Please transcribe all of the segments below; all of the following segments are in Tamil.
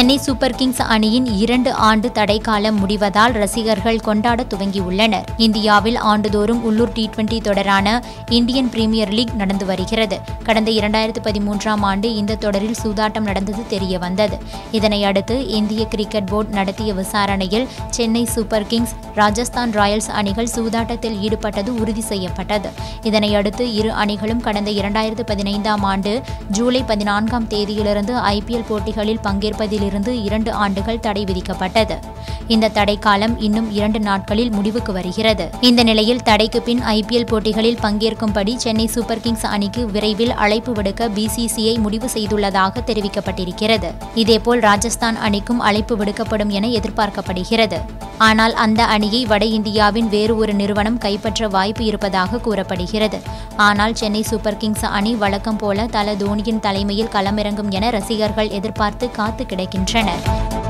சென்னை சூப்பர் கிங்ஸ் அணியின் இரண்டு ஆண்டு தடைக்காலம் முடிவதால் ரசிகர்கள் கொண்டாட துவங்கியுள்ளனர் இந்தியாவில் ஆண்டுதோறும் உள்ளூர் டி டுவெண்டி தொடரான இந்தியன் பிரீமியர் லீக் நடந்து வருகிறது கடந்த இரண்டாயிரத்து பதிமூன்றாம் ஆண்டு இந்த தொடரில் சூதாட்டம் நடந்தது தெரிய வந்தது இதனை அடுத்து இந்திய கிரிக்கெட் போர்டு நடத்திய விசாரணையில் Chennai super kings Rajasthan royals அணிகள் சூதாட்டத்தில் ஈடுபட்டது உறுதி செய்யப்பட்டது இதனை அடுத்து இரு அணிகளும் கடந்த இரண்டாயிரத்து பதினைந்தாம் ஆண்டு ஜூலை பதினான்காம் தேதியிலிருந்து ஐபிஎல் போட்டிகளில் பங்கேற்பதிலிருந்து இரண்டு ஆண்டுகள் தடை விதிக்கப்பட்டது இந்த தடைக்காலம் இன்னும் இரண்டு நாட்களில் முடிவுக்கு வருகிறது இந்த நிலையில் தடைக்கு பின் ஐபிஎல் போட்டிகளில் பங்கேற்கும்படி சென்னை சூப்பர் கிங்ஸ் அணிக்கு விரைவில் அழைப்பு விடுக்க பிசிசிஐ முடிவு செய்துள்ளதாக தெரிவிக்கப்பட்டிருக்கிறது இதேபோல் ராஜஸ்தான் அணிக்கும் அழைப்பு விடுக்கப்படும் என எதிர்பார்க்கப்படுகிறது ஆனால் அந்த அணியை வட இந்தியாவின் வேறு ஒரு நிறுவனம் கைப்பற்ற வாய்ப்பு இருப்பதாக கூறப்படுகிறது ஆனால் சென்னை சூப்பர் கிங்ஸ் அணி வழக்கம் போல தல தோனியின் தலைமையில் களமிறங்கும் என ரசிகர்கள் எதிர்பார்த்து காத்து கிடக்கின்றனர்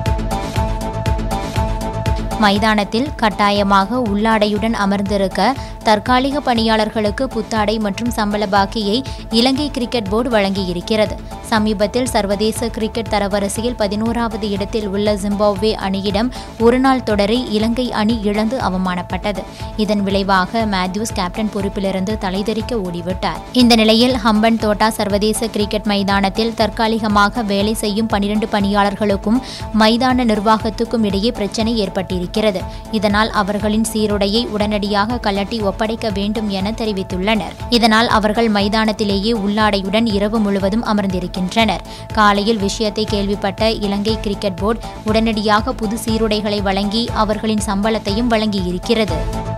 மைதானத்தில் கட்டாயமாக உள்ளாடையுடன் அமர்ந்திருக்க தற்காலிக பணியாளர்களுக்கு புத்தாடை மற்றும் சம்பள பாக்கியை இலங்கை கிரிக்கெட் போர்டு வழங்கியிருக்கிறது சமீபத்தில் சர்வதேச கிரிக்கெட் தரவரிசையில் பதினோராவது இடத்தில் உள்ள ஜிம்பாப்வே அணியிடம் ஒருநாள் தொடரை இலங்கை அணி இழந்து அவமானப்பட்டது இதன் விளைவாக மேத்யூஸ் கேப்டன் பொறுப்பிலிருந்து தலைதெறிக்க ஓடிவிட்டார் இந்த நிலையில் ஹம்பன் தோட்டா சர்வதேச கிரிக்கெட் மைதானத்தில் தற்காலிகமாக வேலை செய்யும் பனிரெண்டு பணியாளர்களுக்கும் மைதான நிர்வாகத்துக்கும் இடையே பிரச்சினை ஏற்பட்டிருக்கிறது இதனால் அவர்களின் சீருடையை உடனடியாக கலட்டி ஒப்படைக்க வேண்டும் என தெரிவித்துள்ளனர் இதனால் அவர்கள் மைதானத்திலேயே உள்ளாடையுடன் இரவு முழுவதும் அமர்ந்திருக்கின்றனர் காலையில் விஷயத்தை கேள்விப்பட்ட இலங்கை கிரிக்கெட் போர்டு உடனடியாக புது சீருடைகளை வழங்கி அவர்களின் சம்பளத்தையும் வழங்கியிருக்கிறது